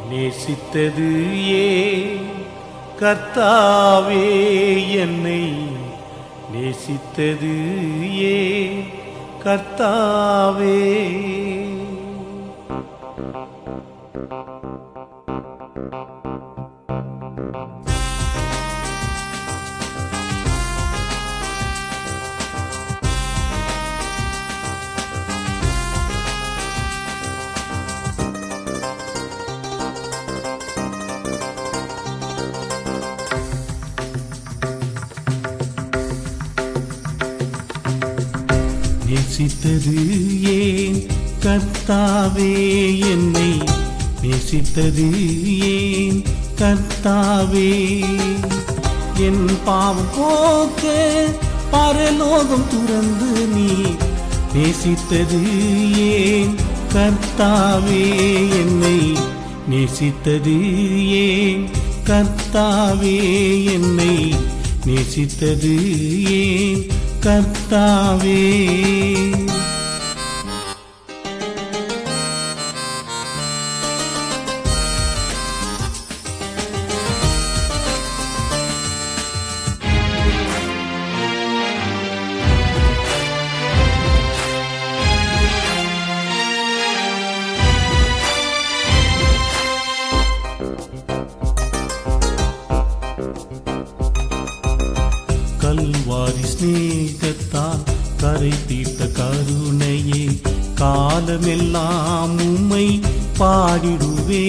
நேசித்தது ஏன் கர்த்தாவே என்னை நேசித்தது ஏன் கர்த்தாவே நேசித்தது ஏன் கர்த்தாவே என்னை நேசித்தது ஏன் கர்த்தாவே என் பாவம் போக்க பரலோகம் துறந்து நீ நேசித்தது ஏன் கர்த்தாவே என்னை நேசித்தது ஏன் கர்த்தாவே என்னை நேசித்தது ஏன் கர்த்தாவே கல்வாரி சிநேகத்தால் கரை தீர்த்த கருணையே காலமெல்லாம் உம்மை பாடிடுவே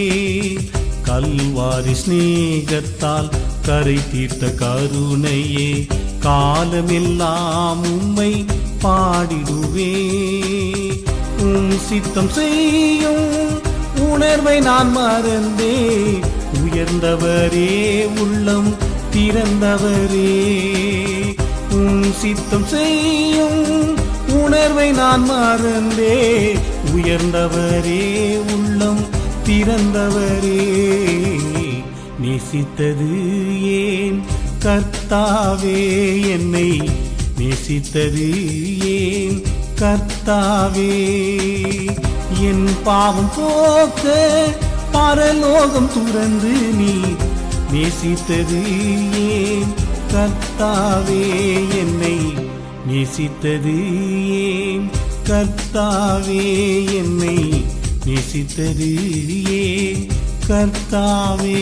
கல்வாரி சிநேகத்தால் கரை தீர்த்த கருணையே காலமெல்லாம் உம்மை பாடிடுவே உம் சித்தம் செய்யும் உணர்வை நான் மறந்தே உயர்ந்தவரே உள்ளம் திறந்தவரே உம் சித்தம் செய்யும் உணர்வை நான் மறந்தே உயர்ந்தவரே உள்ளம் திறந்தவரே நேசித்தது ஏன் கர்த்தாவே என்னை நேசித்தது ஏன் கர்த்தாவே என் பாவம் போக்க பரலோகம் துறந்து நீ நேசித்தது ஏன் கர்த்தாவே என்னை நேசித்தது ஏன் கர்த்தாவே என்னை நேசித்தது ஏன் கர்த்தாவே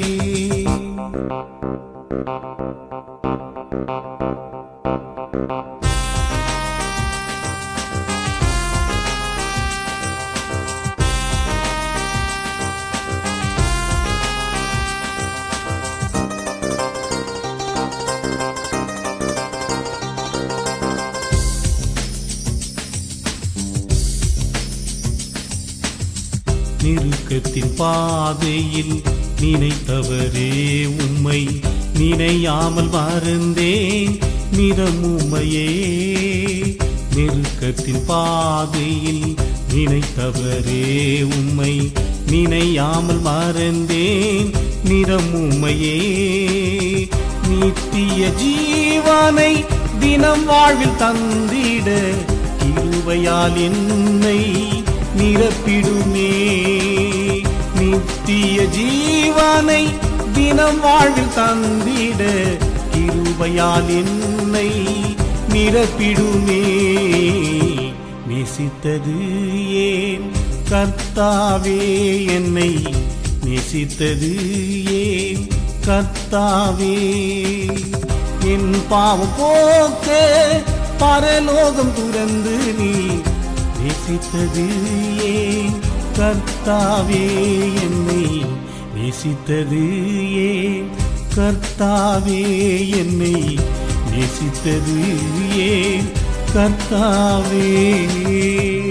நெருக்கத்தின் பாதையில் நினைத்தவரே உம்மை நினையாமல் மறந்தேன் நிறமுமையே நெருக்கத்தின் பாதையில் நினைத்தவரே உம்மை நினையாமல் மறந்தேன் நிறமுமையே நித்திய ஜீவனை தினம் வாழ்வில் தந்திட கிருபையால் என்னை நிரப்பிடுமே நித்திய ஜீவனை தினம் வாழ்வில் தந்திட கிருபையால் என்னை நிரப்பிடுமே நேசித்தது ஏன் கர்த்தாவே என்னை நேசித்தது ஏன் கர்த்தாவே என் பாவம் போக்க பரலோகம் துறந்து நீ நேசித்தது ஏன் கர்த்தாவே என்னை நேசித்தது ஏன் கர்த்தாவே என்னை நேசித்தது ஏன் கர்த்தாவே